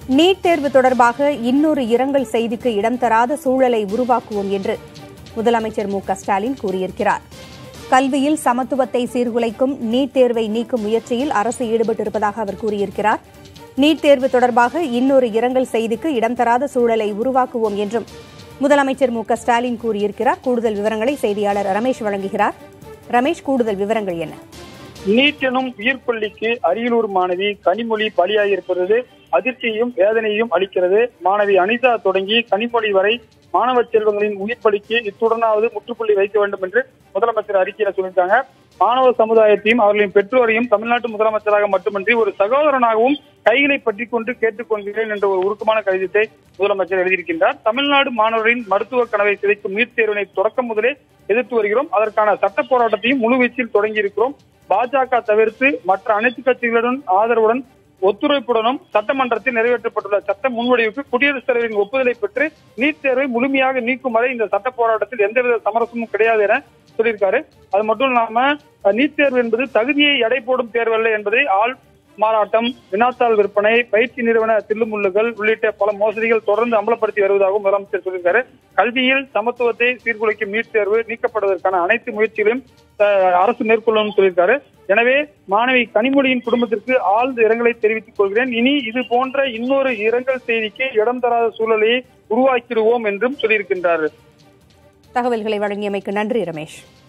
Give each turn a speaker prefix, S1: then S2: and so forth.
S1: NEET தேர்வு தொடர்பாக இன்னொரு இரங்கல் செய்திக்கு இடம் தராத சூழலை உருவாக்குவோம் என்று முதலமைச்சர் மு க ஸ்டாலின் கூறியிருக்கிறார் கல்வியில் சமத்துவத்தை சீர்குலைக்கும் நீட் தேர்வை நீக்கும் முயற்சியில் அரசு ஈடுபட்டிருப்பதாக அவர் கூறியிருக்கிறார் நீட் தேர்வு தொடர்பாக இன்னொரு இரங்கல் செய்திக்கு இடம் தராத சூழலை உருவாக்குவோம் என்றும் முதலமைச்சர் மு க ஸ்டாலின் கூறியிருக்கிறார் கூடுதல் விவரங்களை செய்தியாளர் ரமேஷ் வழங்குகிறார் ரமேஷ் கூடுதல் விவரங்கள் என்ன
S2: நீட் எனும் உயிர்ப்பள்ளிக்கு அரியலூர் மாணவி கனிமொழி பலியாகியிருப்பது அதிர்ச்சியையும் வேதனையையும் அளிக்கிறது மாணவி அனிதா தொடங்கி கனிமொழி வரை மாணவ செல்வங்களின் உயிர்ப்பலிக்கு இத்துடனாவது முற்றுப்புள்ளி வைக்க வேண்டும் என்று முதலமைச்சர் அறிக்கையில சொல்லியிருக்காங்க மாணவ சமுதாயத்தையும் அவர்களின் பெற்றோரையும் தமிழ்நாட்டு முதலமைச்சராக மட்டுமின்றி ஒரு சகோதரனாகவும் கைகளை பற்றி கொண்டு கேட்டுக்கொள்கிறேன் என்ற ஒரு உருக்கமான கடிதத்தை முதலமைச்சர் எழுதியிருக்கின்றார் தமிழ்நாடு மாணவரின் மருத்துவ கனவை சிதைக்கும் நீட் தேர்வினை தொடக்கம் முதலே எதிர்த்து வருகிறோம் அதற்கான சட்ட போராட்டத்தையும் முழுவீச்சில் தொடங்கி இருக்கிறோம் பாஜக தவிர்த்து மற்ற அனைத்து கட்சிகளுடன் ஆதரவுடன் ஒத்துழைப்புடனும் சட்டமன்றத்தில் நிறைவேற்றப்பட்டுள்ள சட்ட முன்வடிவுக்கு குடியரசுத் தலைவரின் ஒப்புதலை பெற்று நீட் தேர்வை முழுமையாக நீக்கும் வரை இந்த சட்ட போராட்டத்தில் எந்தவித சமரசமும் கிடையாது என சொல்லியிருக்காரு அது மட்டும் இல்லாம நீட் தேர்வு என்பது தகுதியை எடை போடும் தேர்வு அல்ல என்பதை ஆள் மாறாட்டம் வினாத்தாள் விற்பனை பயிற்சி நிறுவன தில்லுமுள்ளுகள் உள்ளிட்ட பல மோசடிகள் தொடர்ந்து அமலப்படுத்தி வருவதாகவும் முதலமைச்சர் சொல்லியிருக்காரு கல்வியில் சமத்துவத்தை சீர்குலைக்கும் நீட் தேர்வு நீக்கப்படுவதற்கான அனைத்து முயற்சிகளையும் அரசு மேற்கொள்ளும் சொல்லியிருக்காரு எனவே மாணவி கனிமொழியின் குடும்பத்திற்கு ஆழ்ந்த இரங்கலை தெரிவித்துக் கொள்கிறேன் இனி இது போன்ற இன்னொரு இரங்கல் செய்திக்கு இடம் தராத சூழலை உருவாக்கிடுவோம் என்றும் சொல்லியிருக்கின்றார்
S1: தகவல்களை வழங்கியமைக்கு நன்றி ரமேஷ்